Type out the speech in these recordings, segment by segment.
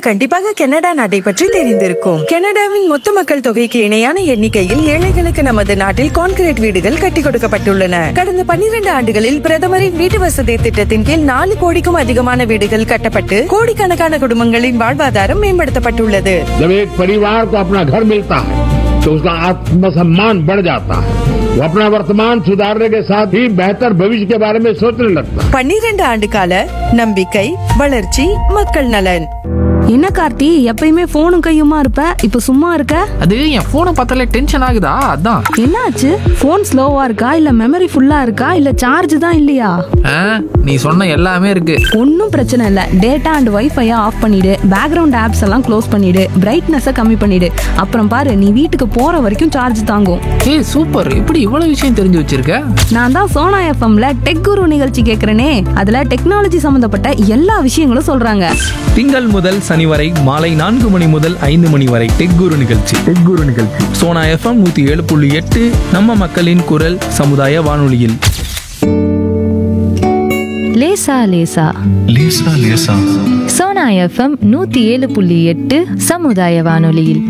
கண்டிப்பாக கனடா நாட்டை பற்றி தெரிந்திருக்கும் கனடாவின் மொத்த மக்கள் தொகைக்கு இணையான எண்ணிக்கையில் ஏழைகளுக்கு நமது நாட்டில் கான்கிரீட் வீடுகள் கட்டி கொடுக்கப்பட்டுள்ளன கடந்த 12 ஆண்டுகளில் பிரதமரின் வீட்டு வசதி திட்டத்தின் கீழ் நாலு கோடிக்கும் அதிகமான வீடுகள் கட்டப்பட்டு கோடிக்கணக்கான குடும்பங்களின் வாழ்வாதாரம் மேம்படுத்தப்பட்டுள்ளது जब एक परिवार को अपना घर मिलता है तो उसका आत्मसम्मान बढ़ जाता है वो अपना वर्तमान सुधारने के साथ ही बेहतर भविष्य के बारे में सोचने लगता है 12 ஆண்டு கால நம்பிக்கை வளர்ச்சி மக்கள் நலன் என்ன கார்த்தி எப்பயுமே போனும் கையுமா இருப்ப இப்ப சும்மா இருக்க அது என் போனை பார்த்தாலே டென்ஷன் ஆகுதா அதான் என்னாச்சு போன் ஸ்லோவா இருக்கா இல்ல மெமரி ஃபுல்லா இருக்கா இல்ல சார்ஜ் தான் இல்லையா ஆ, நீ சொன்ன எல்லாமே இருக்கு ஒன்றும் பிரச்சனை இல்லை டேட்டா அண்ட் வைஃபையை ஆஃப் பண்ணிடு பேக்ரவுண்ட் ஆப்ஸ் எல்லாம் க்ளோஸ் பண்ணிடு பிரைட்னஸை கம்மி பண்ணிடு அப்புறம் பாரு நீ வீட்டுக்கு போற வரைக்கும் சார்ஜ் தாங்கும் ஏய் சூப்பர் இப்படி இவ்வளவு விஷயம் தெரிஞ்சு வச்சிருக்க நான் தான் சோனா எஃப்எம்ல டெக் குரு நிகழ்ச்சி கேட்கறேனே அதுல டெக்னாலஜி சம்பந்தப்பட்ட எல்லா விஷயங்களும் சொல்றாங்க திங்கள் முதல் சனி வரை மாலை நான்கு மணி முதல் ஐந்து மணி வரை டெக் குரு நிகழ்ச்சி டெக் குரு நிகழ்ச்சி சோனா எஃப்எம் நூத்தி ஏழு புள்ளி எட்டு நம்ம மக்களின் குரல் சமுதாய வானொலியில் லேசா லேசா லேசா லேசா சோனா எஃப்எம் நூத்தி ஏழு புள்ளி எட்டு சமுதாய வானொலியில்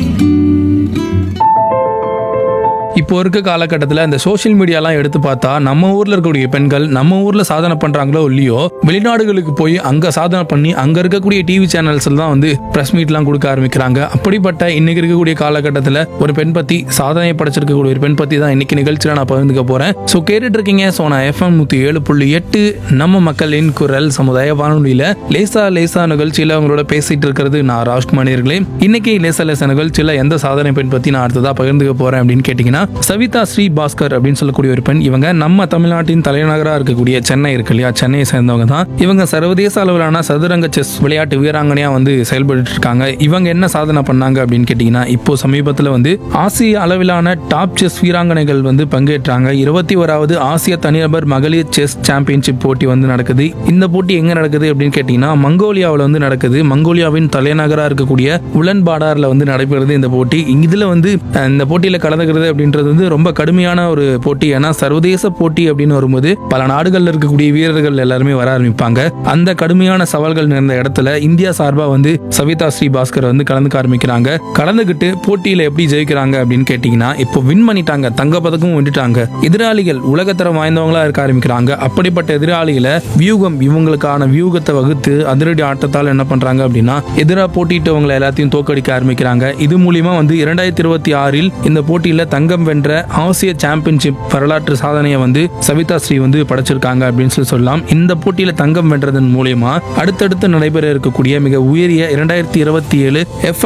இப்போ இருக்க காலகட்டத்தில் இந்த சோஷியல் மீடியாலாம் எடுத்து பார்த்தா நம்ம ஊர்ல இருக்கக்கூடிய பெண்கள் நம்ம ஊர்ல சாதனை பண்றாங்களோ இல்லையோ வெளிநாடுகளுக்கு போய் அங்க சாதனை பண்ணி அங்க இருக்கக்கூடிய டிவி சேனல்ஸ்ல தான் வந்து பிரஸ் மீட்லாம் கொடுக்க ஆரம்பிக்கிறாங்க அப்படிப்பட்ட இன்னைக்கு இருக்கக்கூடிய காலகட்டத்தில் ஒரு பெண் பத்தி சாதனை படைச்சிருக்கக்கூடிய ஒரு பெண் பத்தி தான் இன்னைக்கு நிகழ்ச்சியில நான் பகிர்ந்துக்க போறேன் ஸோ கேட்டுட்டு இருக்கீங்க ஸோ நான் எஃப்எம் நூத்தி ஏழு புள்ளி எட்டு நம்ம மக்களின் குரல் சமுதாய வானொலியில லேசா லேசா நிகழ்ச்சியில உங்களோட பேசிட்டு இருக்கிறது நான் ராஜ்குமார் நேயர்களே இன்னைக்கு லேசா லேசா நிகழ்ச்சியில எந்த சாதனை பெண் பத்தி நான் அடுத்ததா பகிர்ந்துக்க போறேன் அப்படின்னு கேட்டீங்கன்னா சவிதா ஸ்ரீ பாஸ்கர் அப்படின்னு சொல்லக்கூடிய ஒரு பெண் இவங்க நம்ம தமிழ்நாட்டின் தலைநகரா இருக்கக்கூடிய சென்னை இருக்கு இல்லையா சென்னையை சேர்ந்தவங்க தான் இவங்க சர்வதேச அளவிலான சதுரங்க செஸ் விளையாட்டு வீராங்கனையா வந்து செயல்பட்டு இருக்காங்க இவங்க என்ன சாதனை பண்ணாங்க அப்படின்னு கேட்டீங்கன்னா இப்போ சமீபத்துல வந்து ஆசிய அளவிலான டாப் செஸ் வீராங்கனைகள் வந்து பங்கேற்றாங்க இருபத்தி ஓராவது ஆசிய தனிநபர் மகளிர் செஸ் சாம்பியன்ஷிப் போட்டி வந்து நடக்குது இந்த போட்டி எங்க நடக்குது அப்படின்னு கேட்டீங்கன்னா மங்கோலியாவில் வந்து நடக்குது மங்கோலியாவின் தலைநகரா இருக்கக்கூடிய உலன் பாடார்ல வந்து நடைபெறுது இந்த போட்டி இதுல வந்து அஹ், இந்த போட்டியில கலந்துக்கிறது அப்படின்றது வந்து ரொம்ப கடுமையான ஒரு போட்டி ஏன்னா சர்வதேச போட்டி அப்படின்னு வரும்போது பல நாடுகள்ல இருக்கக்கூடிய வீரர்கள் எல்லாருமே வர ஆரம்பிப்பாங்க அந்த கடுமையான சவால்கள் நிறைந்த இடத்துல இந்தியா சார்பா வந்து சவிதா ஸ்ரீ பாஸ்கர் வந்து கலந்துக்க ஆரம்பிக்கிறாங்க கலந்துக்கிட்டு போட்டியில எப்படி ஜெயிக்கிறாங்க அப்படின்னு கேட்டீங்கன்னா இப்போ வின் பண்ணிட்டாங்க தங்க பதக்கம் வென்றுட்டாங்க எதிராளிகள் உலகத்தரம் வாய்ந்தவங்களா இருக்க ஆரம்பிக்கிறாங்க அப்படிப்பட்ட எதிராளிகளை வியூகம் இவங்களுக்கான வியூகத்தை வகுத்து அதிரடி ஆட்டத்தால் என்ன பண்றாங்க அப்படின்னா எதிராக போட்டியிட்டவங்களை எல்லாத்தையும் தோக்கடிக்க ஆரம்பிக்கிறாங்க இது மூலியமா வந்து இரண்டாயிரத்தி இருபத்தி ஆறில் இந்த போட்டியில தங்கம் வென்ற ஆசிய சாம்பியன்ஷிப் வரலாற்று சாதனையை வந்து சவிதா ஸ்ரீ வந்து படைச்சிருக்காங்க அப்படின்னு சொல்லி சொல்லலாம் இந்த போட்டியில தங்கம் வென்றதன் மூலியமா அடுத்தடுத்து நடைபெற இருக்கக்கூடிய மிக உயரிய இரண்டாயிரத்தி இருபத்தி ஏழு எஃப்